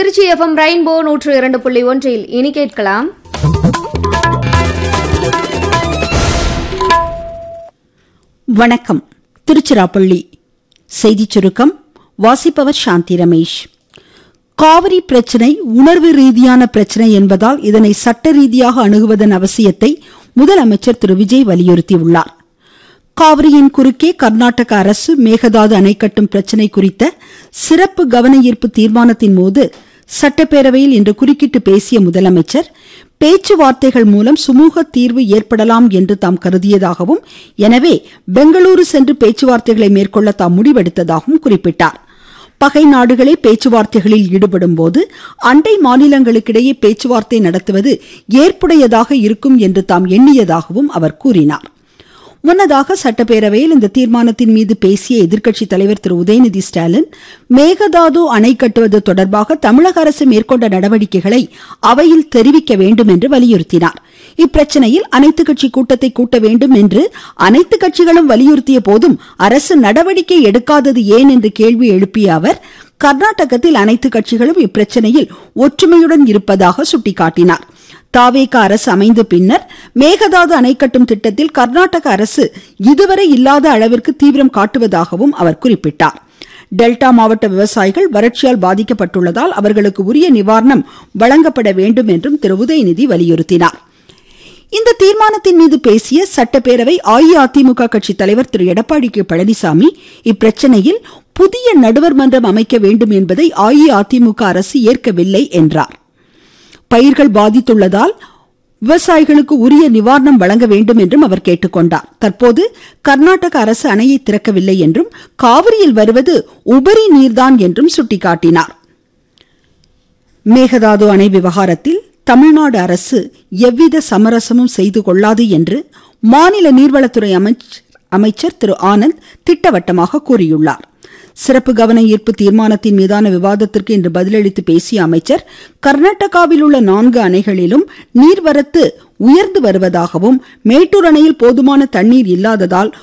Trichy FM rainbow நூற்று இரண்டு புள்ளி ஒன்றில் இனி கேட்கலாம் வணக்கம் திருச்சிராப்பள்ளி செய்திச் சுருக்கம் வாசிப்பவர் சாந்தி ரமேஷ் காவிரி பிரச்சினை உணர்வு ரீதியான பிரச்சினை என்பதால் இதனை சட்ட ரீதியாக அணுகுவதன் அவசியத்தை முதலமைச்சர் திரு விஜய் வலியுறுத்தியுள்ளார் காவிரியின் குறுக்கே கர்நாடக அரசு மேகதாது அணை கட்டும் பிரச்சினை குறித்த சிறப்பு கவன ஈர்ப்பு தீர்மானத்தின் போது சட்டப்பேரவையில் இன்று குறுக்கிட்டு பேசிய முதலமைச்சர் பேச்சுவார்த்தைகள் மூலம் சுமூக தீர்வு ஏற்படலாம் என்று தாம் கருதியதாகவும் எனவே பெங்களூரு சென்று பேச்சுவார்த்தைகளை மேற்கொள்ள தாம் முடிவெடுத்ததாகவும் குறிப்பிட்டார் பகை நாடுகளே பேச்சுவார்த்தைகளில் ஈடுபடும் போது அண்டை மாநிலங்களுக்கிடையே பேச்சுவார்த்தை நடத்துவது ஏற்புடையதாக இருக்கும் என்று தாம் எண்ணியதாகவும் அவர் கூறினார் முன்னதாக சட்டப்பேரவையில் இந்த தீர்மானத்தின் மீது பேசிய எதிர்க்கட்சித் தலைவர் திரு உதயநிதி ஸ்டாலின் மேகதாது அணை கட்டுவது தொடர்பாக தமிழக அரசு மேற்கொண்ட நடவடிக்கைகளை அவையில் தெரிவிக்க வேண்டும் என்று வலியுறுத்தினார் இப்பிரச்சனையில் அனைத்து கட்சி கூட்டத்தை கூட்ட வேண்டும் என்று அனைத்து கட்சிகளும் வலியுறுத்திய போதும் அரசு நடவடிக்கை எடுக்காதது ஏன் என்று கேள்வி எழுப்பிய அவர் கர்நாடகத்தில் அனைத்து கட்சிகளும் இப்பிரச்சனையில் ஒற்றுமையுடன் இருப்பதாக சுட்டிக்காட்டினார் தாவேக அரசு அமைந்த பின்னர் மேகதாது அணை கட்டும் திட்டத்தில் கர்நாடக அரசு இதுவரை இல்லாத அளவிற்கு தீவிரம் காட்டுவதாகவும் அவர் குறிப்பிட்டார் டெல்டா மாவட்ட விவசாயிகள் வறட்சியால் பாதிக்கப்பட்டுள்ளதால் அவர்களுக்கு உரிய நிவாரணம் வழங்கப்பட வேண்டும் என்றும் திரு உதயநிதி வலியுறுத்தினார் இந்த தீர்மானத்தின் மீது பேசிய சட்டப்பேரவை அஇஅதிமுக கட்சி தலைவர் திரு எடப்பாடி கே பழனிசாமி இப்பிரச்சனையில் புதிய நடுவர் மன்றம் அமைக்க வேண்டும் என்பதை அஇஅதிமுக அரசு ஏற்கவில்லை என்றார் பயிர்கள் பாதித்துள்ளதால் விவசாயிகளுக்கு உரிய நிவாரணம் வழங்க வேண்டும் என்றும் அவர் கேட்டுக்கொண்டார் தற்போது கர்நாடக அரசு அணையை திறக்கவில்லை என்றும் காவிரியில் வருவது உபரி நீர்தான் என்றும் சுட்டிக்காட்டினார் மேகதாது அணை விவகாரத்தில் தமிழ்நாடு அரசு எவ்வித சமரசமும் செய்து கொள்ளாது என்று மாநில நீர்வளத்துறை அமைச்சர் திரு ஆனந்த் திட்டவட்டமாக கூறியுள்ளார் சிறப்பு கவன ஈர்ப்பு தீர்மானத்தின் மீதான விவாதத்திற்கு இன்று பதிலளித்து பேசிய அமைச்சர் கர்நாடகாவில் உள்ள நான்கு அணைகளிலும் நீர்வரத்து உயர்ந்து வருவதாகவும் மேட்டூர் அணையில் போதுமான தண்ணீர் இல்லாததால்